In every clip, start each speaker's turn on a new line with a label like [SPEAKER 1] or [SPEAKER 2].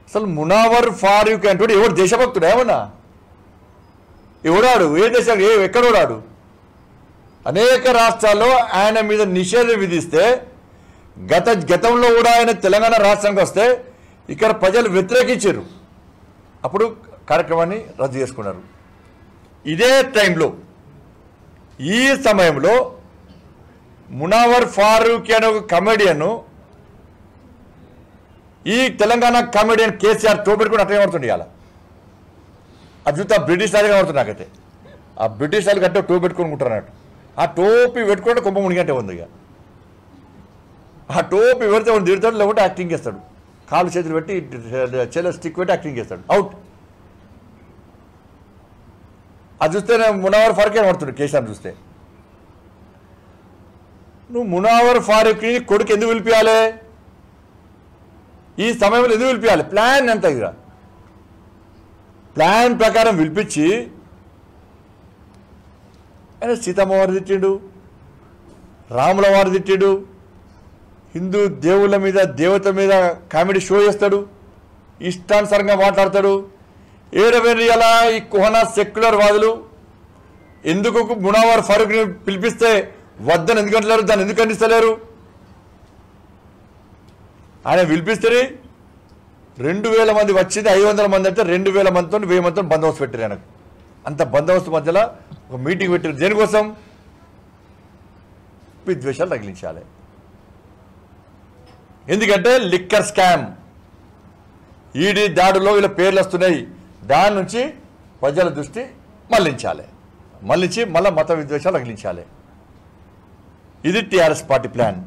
[SPEAKER 1] అసలు మునావర్ ఫారూక్ అంటే ఎవడు దేశభక్తుడు ఏమన్నా ఎవడాడు ఏ దేశం ఏ ఎక్కడోడాడు అనేక రాష్ట్రాల్లో ఆయన మీద నిషేధం విధిస్తే గత గతంలో కూడా ఆయన తెలంగాణ రాష్ట్రానికి వస్తే ఇక్కడ ప్రజలు వ్యతిరేకించారు అప్పుడు కార్యక్రమాన్ని రద్దు చేసుకున్నారు ఇదే టైంలో ఈ సమయంలో మునావర్ ఫారూక్ అనే ఒక కమెడియన్ ఈ తెలంగాణ కమెడియన్ కేసీఆర్ తోపెట్టుకుని అట్లా కనబడుతుంది ఇవాళ అది చూస్తే ఆ బ్రిటిష్ లాగా కనబడుతుంది నాకైతే ఆ బ్రిటిష్ వాళ్ళు కట్టే టోపీ పెట్టుకొని ఉంటారు అన్నట్టు ఆ టోపీ పెట్టుకుంటే కుంభ మునిగంటే ఉంది ఇక ఆ టోపీ పెడితే వాడు తిడతాడు లేకుంటే యాక్టింగ్ చేస్తాడు కాళ్ళు చేతులు పెట్టి చెల్ల స్టిక్ పెట్టి యాక్టింగ్ చేస్తాడు అవుట్ అది చూస్తే మునావర్ ఫారూక్ కనబడుతుంది కేసీఆర్ చూస్తే నువ్వు మునావర్ ఫారూక్ని కొడుకు ఎందుకు పిలిపియాలి ఈ సమయంలో ఎందుకు పిలిపియాలి ప్లాన్ ఎంత ఇక ప్లాన్ ప్రకారం పిలిపించి ఆయన సీతమ్మ వారు తిట్టిండు రాముల వారు తిట్టిండు హిందూ దేవుళ్ళ మీద దేవత మీద కామెడీ షో చేస్తాడు ఇష్టానుసారంగా మాట్లాడతాడు ఏడవేరు ఇలా ఈ కుహనా సెక్యులర్ వాదులు ఎందుకు మునావర్ ఫరూక్ని పిలిపిస్తే వద్దని ఎందుకు అంటలేరు దాన్ని ఎందుకు ఖండిస్తలేరు ఆయన పిలిపిస్తే రెండు వేల మంది వచ్చింది ఐదు వందల మంది అంటే రెండు వేల మందితో వెయ్యి మందితో బందోబస్తు పెట్టారు ఆయనకు అంత బందోబస్తు మధ్యలో ఒక మీటింగ్ పెట్టారు దేనికోసం విద్వేషాలు తగిలించాలి ఎందుకంటే లిక్కర్ స్కామ్ ఈడీ దాడులో వీళ్ళ పేర్లు వస్తున్నాయి దాని నుంచి ప్రజల దృష్టి మళ్లించాలి మళ్లించి మళ్ళీ మత విద్వేషాలు తగిలించాలి ఇది TRS party plan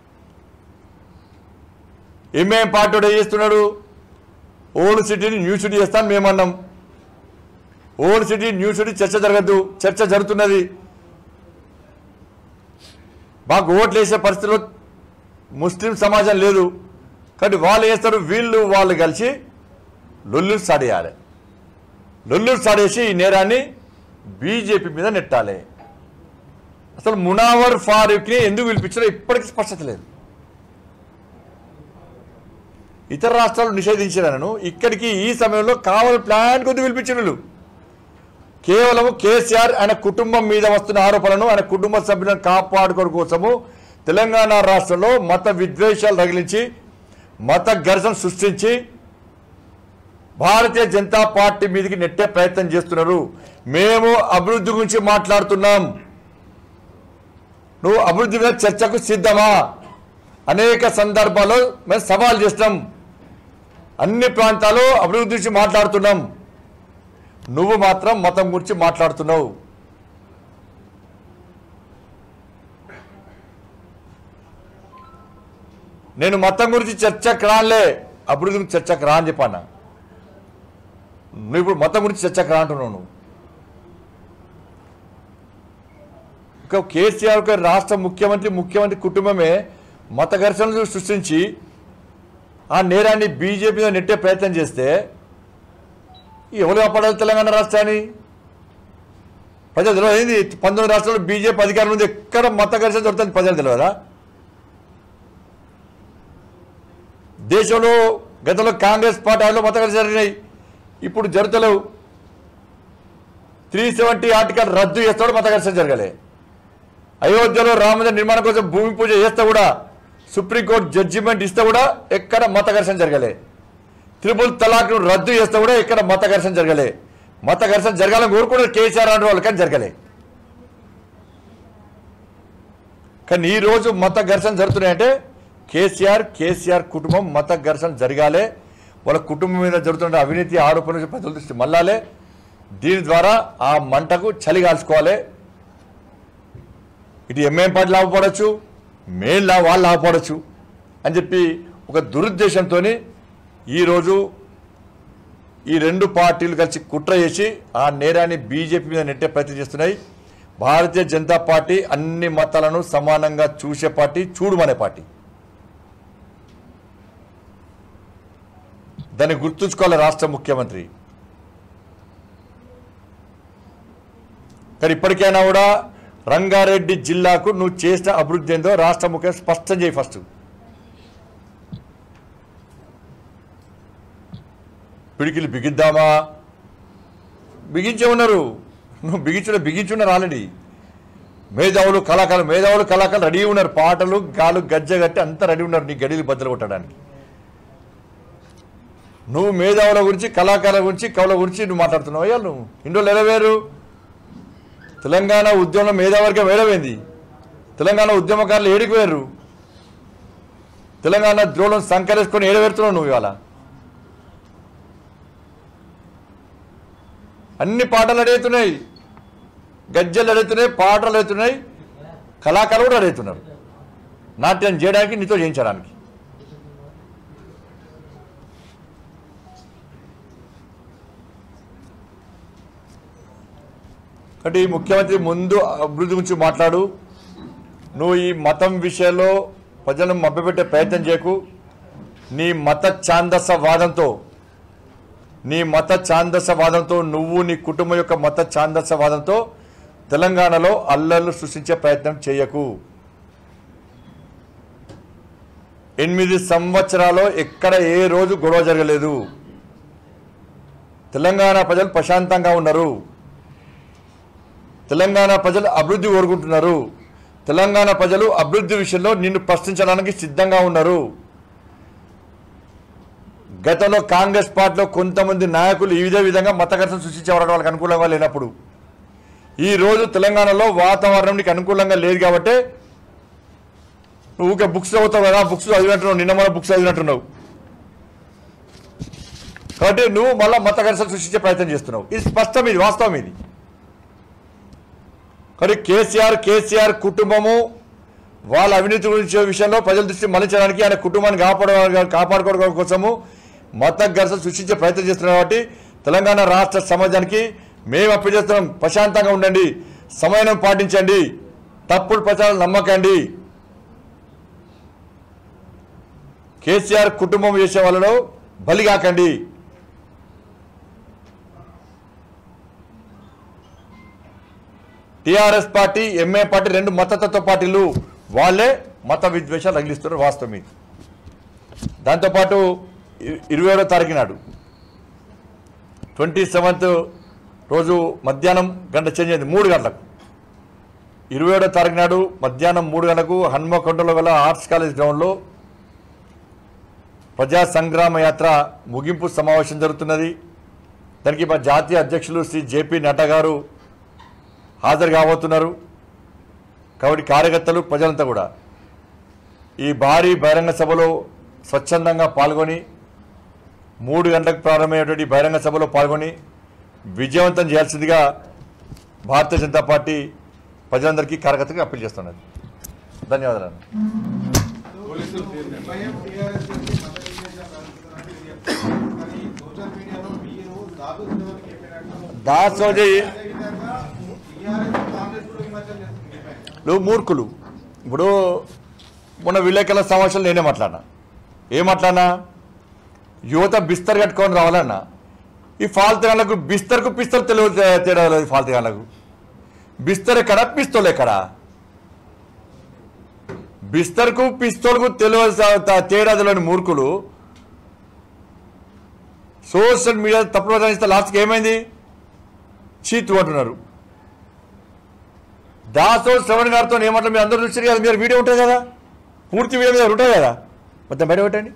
[SPEAKER 1] MIM party వాడు ఏం చేస్తున్నాడు ఓల్డ్ సిటీని న్యూ సిటీ చేస్తాను మేమన్నాం ఓల్డ్ సిటీ న్యూ సిటీ చర్చ జరగద్దు చర్చ జరుగుతున్నది మాకు ఓట్లు వేసే పరిస్థితిలో ముస్లిం సమాజం లేదు కాబట్టి వాళ్ళు వేస్తారు వీళ్ళు వాళ్ళు కలిసి లొల్లు స్టార్ట్ చేయాలి లొల్లు స్టార్ట్ చేసి ఈ నేరాన్ని బీజేపీ మీద నెట్టాలి అసలు మునావర్ ఫారూక్ని ఎందుకు పిలిపించారో ఇప్పటికీ స్పష్టత లేదు ఇతర రాష్ట్రాలు నిషేధించారను ఇక్కడికి ఈ సమయంలో కావాలి ప్లాన్ కొద్ది పిలిపించిన వీళ్ళు కేవలం కేసీఆర్ ఆయన కుటుంబం మీద వస్తున్న ఆరోపణలను ఆయన కుటుంబ సభ్యులను కాపాడుకోవడం కోసము తెలంగాణ రాష్ట్రంలో మత విద్వేషాలు తగిలించి మత ఘర్షణ సృష్టించి భారతీయ జనతా పార్టీ మీదకి నెట్టే ప్రయత్నం చేస్తున్నారు మేము అభివృద్ధి గురించి మాట్లాడుతున్నాం నువ్వు అభివృద్ధి మీద చర్చకు సిద్ధమా అనేక సందర్భాల్లో మేము సవాల్ చేస్తాం అన్ని ప్రాంతాల్లో అభివృద్ధి గురించి మాట్లాడుతున్నాం నువ్వు మాత్రం మతం గురించి మాట్లాడుతున్నావు నేను మతం గురించి చర్చకు రానులే అభివృద్ధి గురించి చర్చకు రా అని చెప్పాను నువ్వు ఇప్పుడు మతం గురించి చర్చకు రా అంటున్నావు నువ్వు ఒక కేసీఆర్ ఒక రాష్ట్ర ముఖ్యమంత్రి ముఖ్యమంత్రి కుటుంబమే మత ఘర్షణలు సృష్టించి ఆ నేరాన్ని బీజేపీ మీద నెట్టే ప్రయత్నం చేస్తే ఎవరు కాపాడాలి తెలంగాణ రాష్ట్రాన్ని ప్రజలు తెలియదు ఏంది పంతొమ్మిది రాష్ట్రాల్లో బీజేపీ అధికారం ఉంది ఎక్కడ మత ఘర్షణ జరుగుతుంది ప్రజలు తెలియదా దేశంలో గతంలో కాంగ్రెస్ పార్టీ ఆయనలో మత ఘర్షణ జరిగినాయి ఇప్పుడు జరుగుతలేవు త్రీ సెవెంటీ ఆర్టికల్ రద్దు చేస్తాడు మత ఘర్షణ జరగలే అయోధ్యలో రామమందిర నిర్మాణం కోసం భూమి పూజ చేస్తే కూడా సుప్రీంకోర్టు జడ్జిమెంట్ ఇస్తే కూడా ఎక్కడ మత ఘర్షణ జరగలే త్రిపుల్ తలాక్ను రద్దు చేస్తే కూడా ఎక్కడ మత ఘర్షణ జరగలే మత ఘర్షణ జరగాలని కోరుకున్నారు కేసీఆర్ అనే వాళ్ళు కానీ జరగలే కానీ ఈ రోజు మత ఘర్షణ జరుగుతున్నాయంటే కేసీఆర్ కేసీఆర్ కుటుంబం మత ఘర్షణ జరగాలే వాళ్ళ కుటుంబం మీద జరుగుతున్న అవినీతి ఆరోపణలు ప్రజల దృష్టి మళ్ళాలే దీని ద్వారా ఆ మంటకు చలి కాల్చుకోవాలి ఇటు ఎంఏం పార్టీ లాభపడవచ్చు మేం లా వాళ్ళు లాభపడవచ్చు అని చెప్పి ఒక దురుద్దేశంతో ఈరోజు ఈ రెండు పార్టీలు కలిసి కుట్ర చేసి ఆ నేరాన్ని బీజేపీ మీద నెట్టే ప్రయత్నం చేస్తున్నాయి భారతీయ జనతా పార్టీ అన్ని మతాలను సమానంగా చూసే పార్టీ చూడమనే పార్టీ దాన్ని గుర్తుంచుకోవాలి రాష్ట్ర ముఖ్యమంత్రి కానీ ఇప్పటికైనా కూడా రంగారెడ్డి జిల్లాకు నువ్వు చేసిన అభివృద్ధి ఏందో రాష్ట్ర ముఖ్యం స్పష్టం చేయి ఫస్ట్ పిడికిలు బిగిద్దామా బిగించే ఉన్నారు నువ్వు బిగించున్న బిగించున్నారు ఆల్రెడీ మేధావులు కళాకారులు మేధావులు కళాకారులు రెడీ ఉన్నారు పాటలు గాలు గజ్జ కట్టి అంతా రెడీ ఉన్నారు నీ గడిలు బద్దలు కొట్టడానికి నువ్వు మేధావుల గురించి కళాకారుల గురించి కవుల గురించి నువ్వు మాట్లాడుతున్నావు అయ్యా నువ్వు ఇండో ఎలవేరు తెలంగాణ ఉద్యమంలో మేధావర్గం వేడమైంది తెలంగాణ ఉద్యమకారులు ఏడికి వేరు తెలంగాణ ద్రోణం సంకరేసుకొని ఏడవేరుతున్నావు నువ్వు ఇవాళ అన్ని పాటలు అడుగుతున్నాయి గజ్జలు అడుగుతున్నాయి పాటలు అడుగుతున్నాయి కళాకారులు కూడా అడుగుతున్నారు నాట్యం చేయడానికి నీతో చేయించడానికి కాబట్టి ముఖ్యమంత్రి ముందు అభివృద్ధి గురించి మాట్లాడు నువ్వు ఈ మతం విషయంలో ప్రజలను మభ్యపెట్టే ప్రయత్నం చేయకు నీ మత ఛాందస వాదంతో నీ మత ఛాందస వాదంతో నువ్వు నీ కుటుంబం యొక్క మత ఛాందస వాదంతో తెలంగాణలో అల్లర్లు సృష్టించే ప్రయత్నం చేయకు ఎనిమిది సంవత్సరాలు ఎక్కడ ఏ రోజు గొడవ జరగలేదు తెలంగాణ ప్రజలు ప్రశాంతంగా ఉన్నారు తెలంగాణ ప్రజలు అభివృద్ధి కోరుకుంటున్నారు తెలంగాణ ప్రజలు అభివృద్ధి విషయంలో నిన్ను ప్రశ్నించడానికి సిద్ధంగా ఉన్నారు గతంలో కాంగ్రెస్ పార్టీలో కొంతమంది నాయకులు ఈ విధే విధంగా మత ఘర్షణ సృష్టించేవారు వాళ్ళకి అనుకూలంగా లేనప్పుడు ఈ రోజు తెలంగాణలో వాతావరణం నీకు అనుకూలంగా లేదు కాబట్టి నువ్వు ఊరికే బుక్స్ చదువుతావు కదా బుక్స్ చదివినట్టున్నావు నిన్న మన బుక్స్ చదివినట్టున్నావు కాబట్టి నువ్వు మళ్ళీ మత ఘర్షణ సృష్టించే ప్రయత్నం చేస్తున్నావు ఇది స్పష్టం ఇది వాస్తవం ఇది కానీ కేసీఆర్ కేసీఆర్ కుటుంబము వాళ్ళ అవినీతి గురించి విషయంలో ప్రజల దృష్టి మళ్లించడానికి ఆయన కుటుంబాన్ని కాపాడ కాపాడుకోవడం కోసము మత ఘర్షణ సృష్టించే ప్రయత్నం చేస్తున్నారు కాబట్టి తెలంగాణ రాష్ట్ర సమాజానికి మేము అప్పీల్ చేస్తున్నాం ప్రశాంతంగా ఉండండి సమయం పాటించండి తప్పుడు ప్రచారం నమ్మకండి కేసీఆర్ కుటుంబం చేసే వాళ్ళలో బలి కాకండి టిఆర్ఎస్ పార్టీ ఎంఏ పార్టీ రెండు మతతత్వ పార్టీలు వాళ్ళే మత విద్వేషాలు రగిలిస్తున్నారు వాస్తవం ఇది దాంతోపాటు ఇ- ఇరవై ఏడో తారీఖు నాడు ట్వంటీ సెవెంత్ రోజు మధ్యాహ్నం గంట చేంజ్ అయింది మూడు గంటలకు ఇరవై ఏడో తారీఖు నాడు మధ్యాహ్నం మూడు గంటలకు హన్మకొండలో గల ఆర్ట్స్ కాలేజ్ గ్రౌండ్లో ప్రజా సంగ్రామ యాత్ర ముగింపు సమావేశం జరుగుతున్నది దానికి మా జాతీయ అధ్యక్షులు శ్రీ జేపీ నడ్డా గారు హాజరు కాబోతున్నారు కాబట్టి కార్యకర్తలు ప్రజలంతా కూడా ఈ భారీ బహిరంగ సభలో స్వచ్ఛందంగా పాల్గొని మూడు గంటలకు ప్రారంభమైనటువంటి ఈ బహిరంగ సభలో పాల్గొని విజయవంతం చేయాల్సిందిగా భారతీయ జనతా పార్టీ ప్రజలందరికీ కార్యకర్తలకు అప్పీల్ చేస్తున్నది ధన్యవాదాలు
[SPEAKER 2] పోలీసులు భయం టీఆర్ఎస్ నుంచి మత విద్వేషాలు నడుపుతున్నారని మీరు చెప్తున్నారు. కానీ సోషల్ మీడియాలో మీరు దాదు ఉద్యమానికి చెప్పినట్టు
[SPEAKER 1] దాసోజీ
[SPEAKER 2] అదేవిధంగా టీఆర్ఎస్ కాంగ్రెస్ కూడా విమర్శలు చేస్తుంది మీపై.
[SPEAKER 1] నువ్వు మూర్ఖులు ఇప్పుడు మొన్న విలేకరుల సమావేశంలో నేనే మాట్లాడినా ఏం మాట్లాడినా యువత బిస్తర్ కట్టుకొని రావాలన్నా ఈ ఫాల్తుగాళ్ళకు బిస్తర్కు పిస్తర్ తెలియదు తేడా లేదు ఫాల్తుగాళ్ళకు బిస్తర్ ఎక్కడ పిస్తోల్ ఎక్కడ బిస్తర్కు పిస్తోల్కు తెలియదు తేడా తెలియని మూర్ఖులు సోషల్ మీడియా తప్పుడు ప్రచారిస్తే లాస్ట్కి ఏమైంది చీతు అంటున్నారు దాసో శ్రవణ్ గారితో ఏమంటారు మీరు అందరూ చూసారు కదా మీరు వీడియో ఉంటుంది కదా పూర్తి వీడియో మీద ఉంటుంది కదా మొత్తం బయట పెట్టండి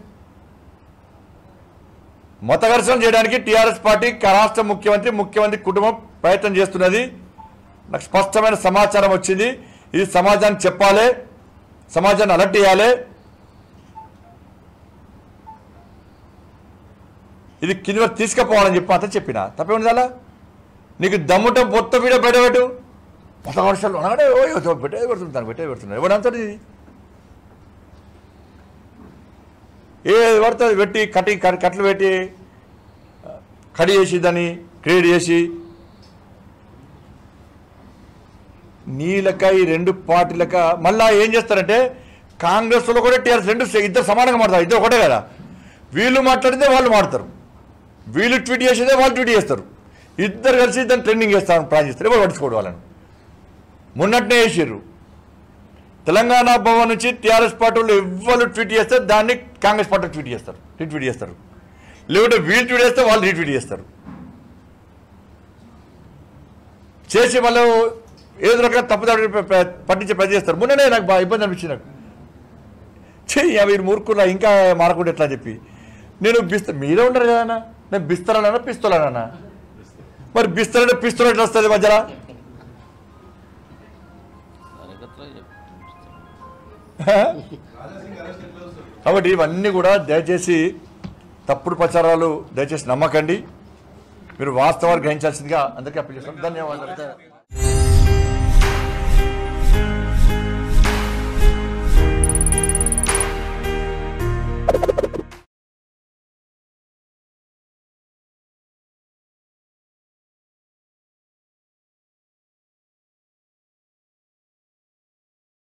[SPEAKER 1] మత ఘర్షణ చేయడానికి టీఆర్ఎస్ పార్టీ రాష్ట్ర ముఖ్యమంత్రి ముఖ్యమంత్రి కుటుంబం ప్రయత్నం చేస్తున్నది నాకు స్పష్టమైన సమాచారం వచ్చింది ఇది సమాజానికి చెప్పాలి సమాజాన్ని అలర్ట్ చేయాలి ఇది కింద వరకు తీసుకుపోవాలని చెప్పి అంతా చెప్పిన తప్పేముంది అలా నీకు దమ్ముట మొత్తం వీడియో బయట పెట్టు మత వర్షాలు అనగానే ఓ ఇదో పెట్టే పెడుతుంటాను పెట్టే పెడుతున్నాను ఎవడంతటి ఇది ఏ పడుతుంది పెట్టి కట్టి కట్- కట్లు పెట్టి కడి చేసి దాన్ని క్రియేట్ చేసి నీ లెక్క ఈ రెండు పార్టీలక మళ్ళా ఏం చేస్తారంటే కాంగ్రెస్లో కూడా టీఆర్ఎస్ రెండు ఇద్దరు సమానంగా మాడతారు ఇద్దరు ఒకటే కదా వీళ్ళు మాట్లాడితే వాళ్ళు మాడతారు వీళ్ళు ట్వీట్ చేసేదే వాళ్ళు ట్వీట్ చేస్తారు ఇద్దరు కలిసి దాన్ని ట్రెండింగ్ చేస్తారని ప్లాన్ చేస్తారు ఎవరు పట్టించుకోవడం వాళ్ళని మొన్నట్నే వేసారు తెలంగాణ భవన్ నుంచి టీఆర్ఎస్ పార్టీ వాళ్ళు ఎవ్వరు ట్వీట్ చేస్తే దాన్ని కాంగ్రెస్ పార్టీ ట్వీట్ చేస్తారు ట్వీట్ చేస్తారు లేకుంటే వీళ్ళు ట్వీట్ చేస్తే వాళ్ళు రీట్వీట్ చేస్తారు చేసి వాళ్ళు ఏదో రకంగా తప్పుదాడి పట్టించే పని చేస్తారు మొన్ననే నాకు బాగా ఇబ్బంది అనిపించింది నాకు చెయ్యి మీరు మూర్ఖులా ఇంకా మారకుండా ఎట్లా అని చెప్పి నేను బిస్త మీరే ఉండరు కదా అన్న నేను బిస్తరానా పిస్తోలానా మరి బిస్తరంటే పిస్తోల్ ఎట్లా వస్తుంది మధ్యలో
[SPEAKER 3] కార్యకర్తలే చెప్పు.
[SPEAKER 2] రాజాసింగ్ అరెస్ట్ ఎట్లా వస్తుంది
[SPEAKER 1] కాబట్టి ఇవన్నీ కూడా దయచేసి తప్పుడు ప్రచారాలు దయచేసి నమ్మకండి మీరు వాస్తవాలు గ్రహించాల్సిందిగా అందరికీ అప్పీల్ చేస్తాం ధన్యవాదాలు